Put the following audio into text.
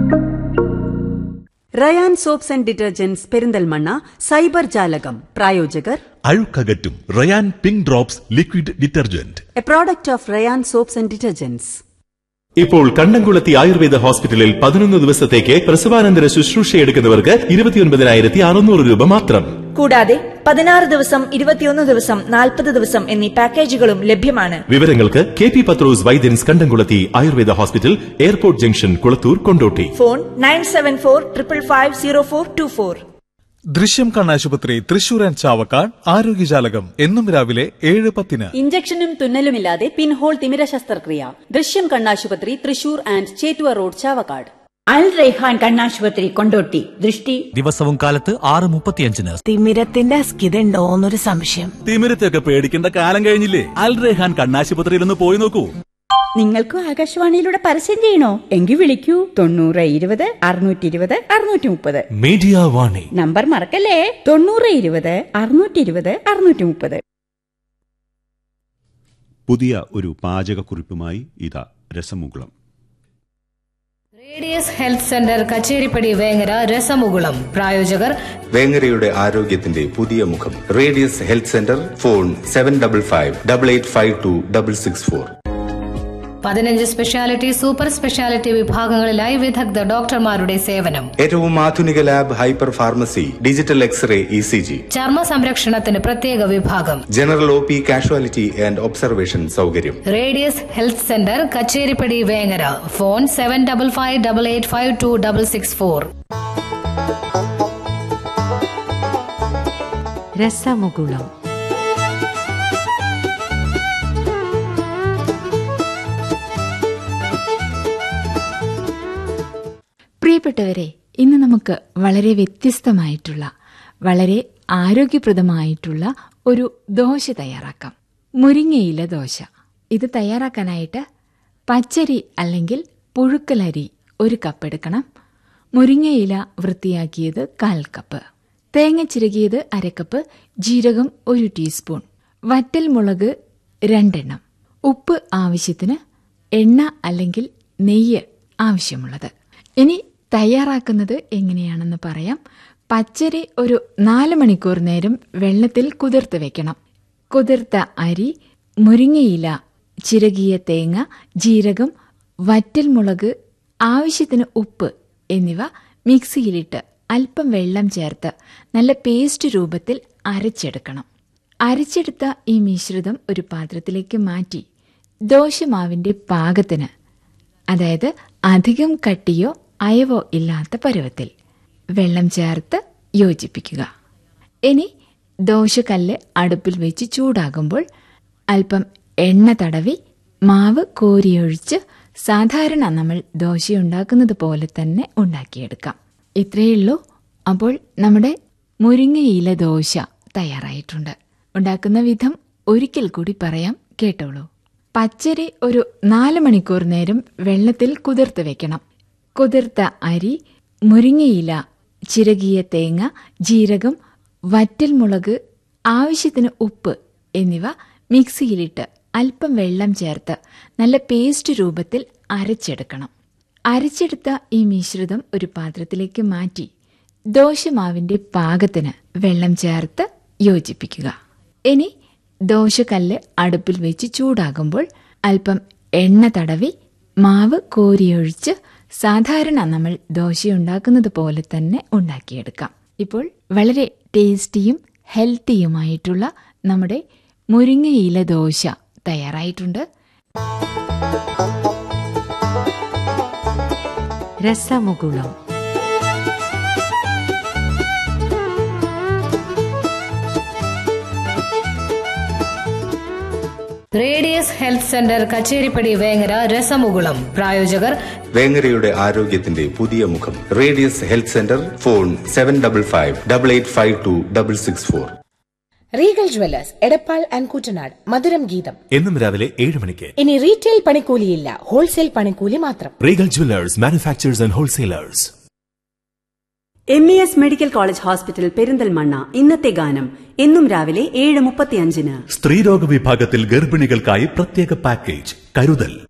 Ryan soaps and detergents Perinthalmanna cyber ജാലകം പ്രായോജകർ അഴുക്കകറ്റും Rayan pink drops liquid detergent a product of Rayan soaps and detergents ഇപ്പോൾ കണ്ടംകുളത്തി ആയുർവേദ ഹോസ്പിറ്റലിൽ പതിനൊന്ന് ദിവസത്തേക്ക് പ്രസവാനന്തര ശുശ്രൂഷയെടുക്കുന്നവർക്ക് ഇരുപത്തിയൊൻപതിനായിരത്തി അറുന്നൂറ് രൂപ മാത്രം കൂടാതെ പതിനാറ് ദിവസം ഇരുപത്തിയൊന്ന് ദിവസം നാൽപ്പത് ദിവസം എന്നീ പാക്കേജുകളും ലഭ്യമാണ് വിവരങ്ങൾക്ക് K P Pathros Vaidyans Kandamkulathy Ayurveda hospital airport junction Kulathur Kondotty phone nine seven four triple five zero four two four Drishyam കണ്ണാശുപത്രി തൃശൂർ ആൻഡ് ചാവക്കാട് ആരോഗ്യജാലകം എന്നും രാവിലെ ഏഴ് പത്തിന് ഇഞ്ചക്ഷനും തുന്നലുമില്ലാതെ പിൻഹോൾ തിമിര ശസ്ത്രക്രിയ ദൃശ്യം കണ്ണാശുപത്രി തൃശൂർ ആൻഡ് ചേറ്റുവ റോഡ് ചാവക്കാട് അൽ റൈഹാൻ കണ്ണാശുപത്രി കൊണ്ടോട്ടി ദൃഷ്ടി ദിവസവും കാലത്ത് ആറ് മുപ്പത്തിയഞ്ചിന് തിമിരത്തിന്റെ അസ്കിതയുണ്ടോന്നൊരു സംശയം തിമിരത്തെയൊക്കെ പേടിക്കേണ്ട കാലം കഴിഞ്ഞില്ലേ അൽ റെഹാൻ കണ്ണാശുപത്രിയിൽ ഒന്ന് പോയി നോക്കൂ നിങ്ങൾക്കും ആകാശവാണിയിലൂടെ പരസ്യം ചെയ്യണോ എങ്കിൽ വിളിക്കൂ തൊണ്ണൂറ് ഇരുപത് അറുന്നൂറ്റി ഇരുപത് അറുന്നൂറ്റി മുപ്പത് മീഡിയ വാണി നമ്പർ മറക്കല്ലേ തൊണ്ണൂറ് ഇരുപത് അറുന്നൂറ്റി ഇരുപത് അറുന്നൂറ്റി മുപ്പത് പുതിയ ഒരു പാചകക്കുറിപ്പുമായി ഇതാ Rasamukulam radius health centre Kacheripadi Vengara Rasamukulam പ്രായോജകർ വേങ്ങരയുടെ ആരോഗ്യത്തിന്റെ പുതിയ മുഖം radius health centre phone seven double five double eight five two double six four പതിനഞ്ച് സ്പെഷ്യാലിറ്റി സൂപ്പർ സ്പെഷ്യാലിറ്റി വിഭാഗങ്ങളിലായി വിദഗ്ധ ഡോക്ടർമാരുടെ സേവനം ഏറ്റവും ആധുനിക lab hyper pharmacy digital x-ray E C G ചർമ്മ സംരക്ഷണത്തിന് പ്രത്യേക വിഭാഗം general O P casualty and observation സൗകര്യം radius health centre Kacheripadi Vengara phone seven double five double eight five two double six four Rasamukulam പ്രിയപ്പെട്ടവരെ ഇന്ന് നമുക്ക് വളരെ വ്യത്യസ്തമായിട്ടുള്ള വളരെ ആരോഗ്യപ്രദമായിട്ടുള്ള ഒരു ദോശ തയ്യാറാക്കാം മുരിങ്ങയില ദോശ ഇത് തയ്യാറാക്കാനായിട്ട് പച്ചരി അല്ലെങ്കിൽ പുഴുക്കലരി ഒരു കപ്പ് എടുക്കണം മുരിങ്ങയില വൃത്തിയാക്കിയത് കാൽ കപ്പ് തേങ്ങ ചിരകിയത് അരക്കപ്പ് ജീരകം ഒരു ടീസ്പൂൺ വറ്റൽ മുളക് രണ്ടെണ്ണം ഉപ്പ് ആവശ്യത്തിന് എണ്ണ അല്ലെങ്കിൽ നെയ്യ് ആവശ്യമുള്ളത് ഇനി തയ്യാറാക്കുന്നത് എങ്ങനെയാണെന്ന് പറയാം പച്ചരി ഒരു നാല് മണിക്കൂർ നേരം വെള്ളത്തിൽ കുതിർത്ത് വെക്കണം കുതിർത്ത അരി മുരിങ്ങയില ചിരകിയ തേങ്ങ ജീരകം വറ്റൽമുളക് ആവശ്യത്തിന് ഉപ്പ് എന്നിവ മിക്സിയിലിട്ട് അല്പം വെള്ളം ചേർത്ത് നല്ല പേസ്റ്റ് രൂപത്തിൽ അരച്ചെടുക്കണം അരച്ചെടുത്ത ഈ മിശ്രിതം ഒരു പാത്രത്തിലേക്ക് മാറ്റി ദോശമാവിന്റെ പാകത്തിന് അതായത് അധികം കട്ടിയോ അയവോ ഇല്ലാത്ത പരുവത്തിൽ വെള്ളം ചേർത്ത് യോജിപ്പിക്കുക ഇനി ദോശക്കല്ല് അടുപ്പിൽ വെച്ച് ചൂടാകുമ്പോൾ അല്പം എണ്ണ തടവി മാവ് കോരിയൊഴിച്ച് സാധാരണ നമ്മൾ ദോശയുണ്ടാക്കുന്നത് പോലെ തന്നെ ഉണ്ടാക്കിയെടുക്കാം ഇത്രയുള്ളൂ അപ്പോൾ നമ്മുടെ മുരിങ്ങയില ദോശ തയ്യാറായിട്ടുണ്ട് ഉണ്ടാക്കുന്ന വിധം ഒരിക്കൽ കൂടി പറയാം കേട്ടോളൂ പച്ചരി ഒരു നാല് മണിക്കൂർ നേരം വെള്ളത്തിൽ കുതിർത്ത് വെക്കണം കുതിർത്ത അരി മുരിങ്ങയില ചിരകിയ തേങ്ങ ജീരകം വറ്റൽമുളക് ആവശ്യത്തിന് ഉപ്പ് എന്നിവ മിക്സിയിലിട്ട് അല്പം വെള്ളം ചേർത്ത് നല്ല പേസ്റ്റ് രൂപത്തിൽ അരച്ചെടുക്കണം അരച്ചെടുത്ത ഈ മിശ്രിതം ഒരു പാത്രത്തിലേക്ക് മാറ്റി ദോശമാവിന്റെ പാകത്തിന് വെള്ളം ചേർത്ത് യോജിപ്പിക്കുക ഇനി ദോശക്കല്ല് അടുപ്പിൽ വെച്ച് ചൂടാകുമ്പോൾ അല്പം എണ്ണ തടവി മാവ് കോരിയൊഴിച്ച് സാധാരണ നമ്മൾ ദോശയുണ്ടാക്കുന്നത് പോലെ തന്നെ ഉണ്ടാക്കിയെടുക്കാം ഇപ്പോൾ വളരെ ടേസ്റ്റിയും ഹെൽത്തിയുമായിട്ടുള്ള നമ്മുടെ മുരിങ്ങയില ദോശ തയ്യാറായിട്ടുണ്ട് Rasamukulam radius health centre Kacheripadi Vengara Rasamukulam പ്രായോജകർ വേങ്ങരയുടെ ആരോഗ്യത്തിന്റെ പുതിയ മുഖം radius health centre phone seven double five double eight five two double six four Regal Jewellers Edappal and Koottanad Madhuram Geetham എന്നും രാവിലെ ഏഴ് മണിക്ക് ഇനി റീറ്റെയിൽ പണിക്കൂലിയില്ല ഹോൾസെയിൽ പണിക്കൂലി മാത്രം Regal Jewellers manufacturers and wholesalers M E S medical college hospital Perinthalmanna ഇന്നത്തെ ഗാനം എന്നും രാവിലെ ഏഴ് മുപ്പത്തിയഞ്ചിന് സ്ത്രീരോഗ വിഭാഗത്തിൽ ഗർഭിണികൾക്കായി പ്രത്യേക പാക്കേജ് കരുതൽ